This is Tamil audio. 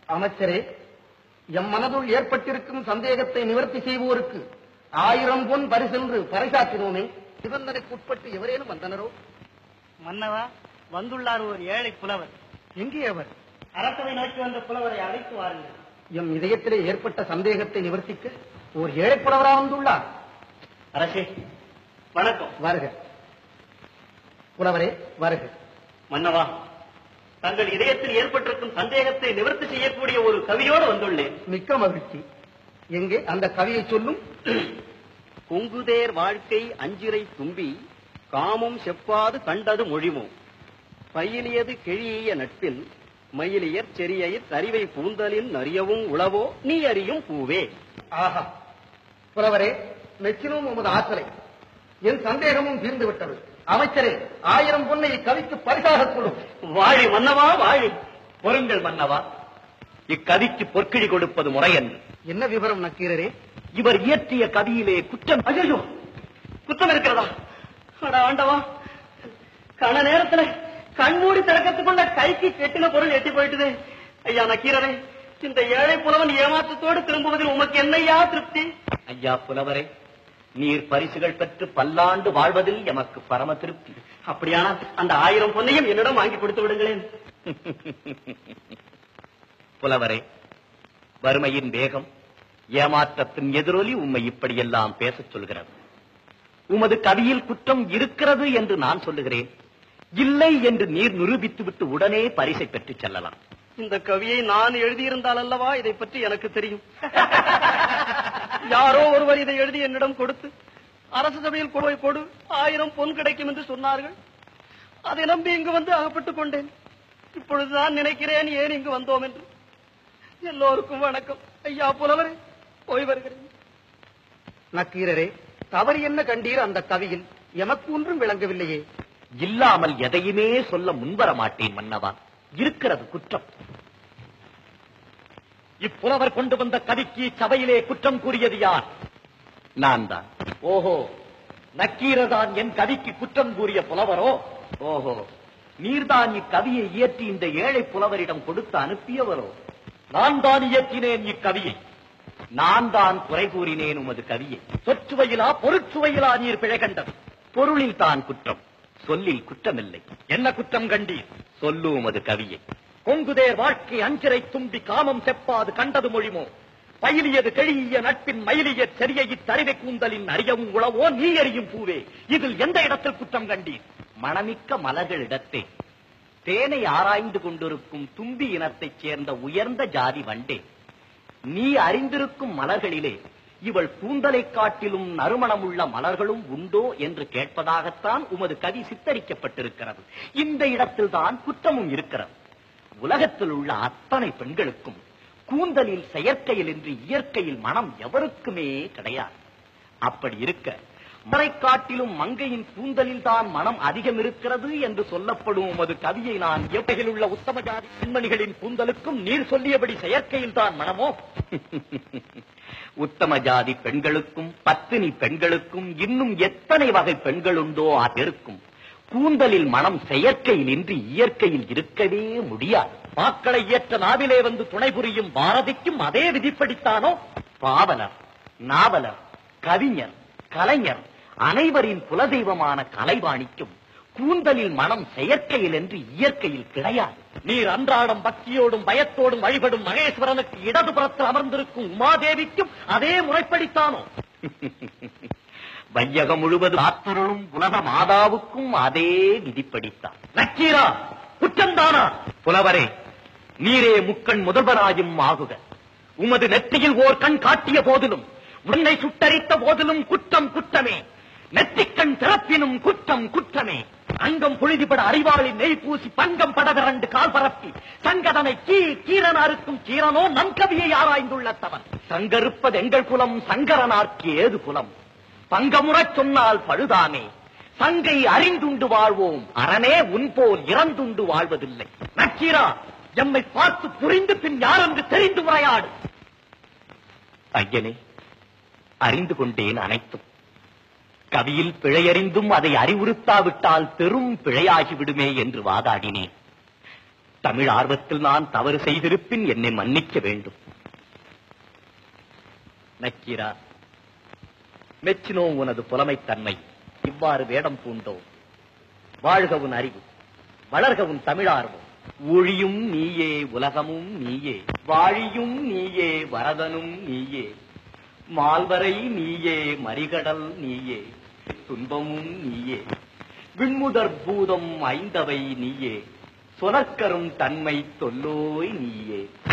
அமைச்சரே எம் மனதுள் ஏற்பட்டிருக்கும் சந்தேகத்தை நிவர்த்தி செய்வோருக்கு ஆயிரம் பொன் பரிசென்று பறைசாற்றினோமே நிபந்தனைக்குட்பட்டு எவரேனும் வந்தனரோ மன்னவா வந்துள்ளார் ஒரு ஏழை புலவர் எங்கே அவர் அரசவை நோக்கி வந்த புலவரை அழைத்து வாருங்கள் எம் இதயத்திலே ஏற்பட்ட சந்தேகத்தை நிவர்த்திக்க ஓர் ஏழை புலவரா வந்துள்ளார் அரசே வணக்கம் வருக புலவரே வருக மன்னவா தங்கள் இதயத்தில் ஏற்பட்டிருக்கும் சந்தேகத்தை நிவர்த்தி செய்யக்கூடிய ஒரு கவியோடு வந்துள்ளேன் மிக்க மகிழ்ச்சி எங்கே அந்த கவியை சொல்லும் கொங்குதேர் வாழ்க்கை அஞ்சிரை தும்பி காமம் செப்பாது கண்டது மொழிமோ பயிலியது கிழிய நட்பில் மயிலியர் செரியயிர் தறிவை பூந்தலின் நறியவும் உளவோ நீ அறியும் பூவே ஆஹா புலவரே மெச்சினோம் உமது ஆற்றலை என் சந்தேகமும் தீர்ந்து விட்டது அமைச்சரே ஆயிரம் பொன்னை இக்கவிக்கு பரிசாக கொடும் வாழி மன்னவா வாழி பொருங்கள் மன்னவா இக்கவிக்கு பொற்கிழி கொடுப்பது முறையன்று என்ன விவரம் நக்கீரரே இவர் இயற்றிய கவியிலே குற்றம் ஐயோ குற்றம் இருக்கிறதா அட ஆண்டவா கண நேரத்துல கண்மூடி திறக்கத்துக்குள்ள கைக்கு கெட்டின பொருள் எட்டி போயிட்டுதே ஐயா நக்கீரரே இந்த ஏழை புலவன் ஏமாற்றத்தோடு திரும்புவதில் உமக்கு என்னையா திருப்தி ஐயா புலவரே நீர் பரிசுகள் பெற்று பல்லாண்டு வாழ்வதில் எமக்கு பரம திருப்தி அப்படியானா அந்த ஆயிரம் பொன்னையும் என்னிடம் வாங்கி கொடுத்து விடுங்களேன் புலவரே வறுமையின் வேகம் ஏமாற்றத்தின் எதிரொலி உம்மை இப்படியெல்லாம் பேசச் சொல்கிறது உமது கவியில் குற்றம் இருக்கிறது என்று நான் சொல்லுகிறேன் இல்லை என்று நீர் நிரூபித்துவிட்டு உடனே பரிசை பெற்று செல்லலாம் இந்த கவியை நான் எழுதியிருந்தால் அல்லவா இதை பற்றி எனக்கு தெரியும் யாரோ ஒருவர் இதை எழுதி என்னிடம் கொடுத்து அரசு சபையில் கொடு கொடு ஆயிரம் பொன் கிடைக்கும் என்று சொன்னார்கள் அதை நம்பி இங்கு வந்து அகப்பட்டுக் கொண்டேன் இப்பொழுதுதான் நினைக்கிறேன் ஏன் இங்கு வந்தோம் என்று எல்லோருக்கும் வணக்கம் ஐயா புலவரே போய் வருகிறேன் நக்கீரரே தவறு என்ன கண்டீர் அந்த கவியில் எமக்கு ஒன்றும் விளங்கவில்லையே இல்லாமல் எதையுமே சொல்ல முன்வர மாட்டேன் மன்னவா இருக்கிறது குற்றம் இப்புலவர் கொண்டு வந்த கவிக்கு சபையிலே குற்றம் கூறியது யார் நான் தான் ஓஹோ நக்கீரதான் என் கவிக்கு குற்றம் கூறிய புலவரோ ஓஹோ நீர்தான் இக்கவியை இயற்றி இந்த ஏழை புலவரிடம் கொடுத்து அனுப்பியவரோ நான் தான் இயற்றினேன் இக்கவியை நான் தான் குறை கூறினேன் உமது கவியை சொற்சுவையிலா பொருட்சுவையிலா நீர் பிழை கண்டது பொருளில் தான் குற்றம் சொல்லில் குற்றமில்லை என்ன குற்றம் கண்டீர் சொல்லு உமது கவியை கொங்குதேர் வாழ்க்கை அஞ்சிரை தும்பி காமம் செப்பாது கண்டது மொழிமோ பயிலியது கெழிய நட்பின் மயிலிய செரிய இத்தறிவை கூந்தலின் அறியவும் உளவோ நீ அறியும் பூவே இதில் எந்த இடத்தில் குற்றம் கண்டீர் மணமிக்க மலர்களிடத்தே தேனை ஆராய்ந்து கொண்டிருக்கும் தும்பி இனத்தைச் சேர்ந்த உயர்ந்த ஜாதி வண்டே நீ அறிந்திருக்கும் மலர்களிலே இவள் கூந்தலை காட்டிலும் நறுமணமுள்ள மலர்களும் உண்டோ என்று கேட்பதாகத்தான் உமது கவி சித்தரிக்கப்பட்டிருக்கிறது இந்த இடத்தில்தான் குற்றமும் இருக்கிறது உலகத்தில் உள்ள அத்தனை பெண்களுக்கும் கூந்தலில் செயற்கையில் என்று இயற்கையில் மனம் எவருக்குமே கிடையாது அப்படி இருக்க மறை காட்டிலும் மங்கையின் கூந்தலில் தான் மனம் அதிகம் இருக்கிறது என்று சொல்லப்படும் உமது கவியை நான் எவ்வகையில் உள்ள உத்தம ஜாதி பெண்மணிகளின் கூந்தலுக்கும் நீர் சொல்லியபடி செயற்கையில் தான் மனமோ உத்தம ஜாதி பெண்களுக்கும் பத்தினி பெண்களுக்கும் இன்னும் எத்தனை வகை பெண்கள் உண்டோ இருக்கும் கூந்தலில் மனம் செயற்கையில் இன்றி இயற்கையில் இருக்கவே முடியாது மாக்களை ஏற்ற நாவிலே வந்து துணை புரியும் பாரதிக்கும் அதே விதிப்படித்தானோ பாவலர் நாவலர் கவிஞர் கலைஞர் அனைவரின் குலதெய்வமான கலைவாணிக்கும் கூந்தலில் மனம் செயற்கையில் என்று இயற்கையில் கிடையாது நீர் அன்றாடம் பக்தியோடும் பயத்தோடும் வழிபடும் மகேஸ்வரனுக்கு இடதுபுறத்தில் அமர்ந்திருக்கும் உமாதேவிக்கும் அதே முறைப்படித்தானோ வையகம் முழுவதும் ஆத்தருளும் உலக மாதாவுக்கும் அதே விதிப்படித்தான் நக்கீரா குற்றம்தானா புலவரே நீரே முக்கண் முதல்வராயும் ஆகுக உமது நெற்றியில் ஓர் கண் காட்டிய போதிலும் உன்னை சுட்டரித்த போதிலும் குற்றம் குற்றமே நெற்றிக்கண் திறப்பினும் குற்றம் குற்றமே அங்கம் பொழுதிபட அறிவாளின் நெய் பூசி பங்கம் படவிரண்டு கால் பரப்பி சங்கடனை கீ கீரனாருக்கும் கீரனோ நம் கவியை ஆராய்ந்துள்ளத்தவன் சங்கருப்பது எங்கள் குலம் சங்கரனார்க்கு ஏது குலம் பங்கமுறச் சொன்னால் பழுதாமே சங்கை அறிந்துண்டு வாழ்வோம் அரணே உன் போல் இறந்துண்டு வாழ்வதில்லை நக்கீரா எம்மை பார்த்து புரிந்து பின் யார் என்று தெரிந்து உரையாடு ஐயனே அறிந்து கொண்டேன் அனைத்தும் கவியில் பிழையறிந்தும் அதை அறிவுறுத்தாவிட்டால் பெரும் பிழையாகிவிடுமே என்று வாதாடினேன் தமிழ் ஆர்வத்தில் நான் தவறு செய்திருப்பின் என்னை மன்னிக்க வேண்டும் நக்கீரா மெச்சினோம் உனது புலமைத்தன்மை இவ்வாறு வேடம் பூண்டோம் வாழ்க உன் அறிவு வளர்க உன் தமிழார்வம் ஒழியும் நீயே உலகமும் நீயே வாழியும் நீயே வரதனும் நீயே மால்வரை நீயே மறிகடல் நீயே துன்பமும் நீயே விண்முதற் பூதம் ஐந்தவை நீயே சொலற்கரும் தன்மை தொல்லோய் நீயே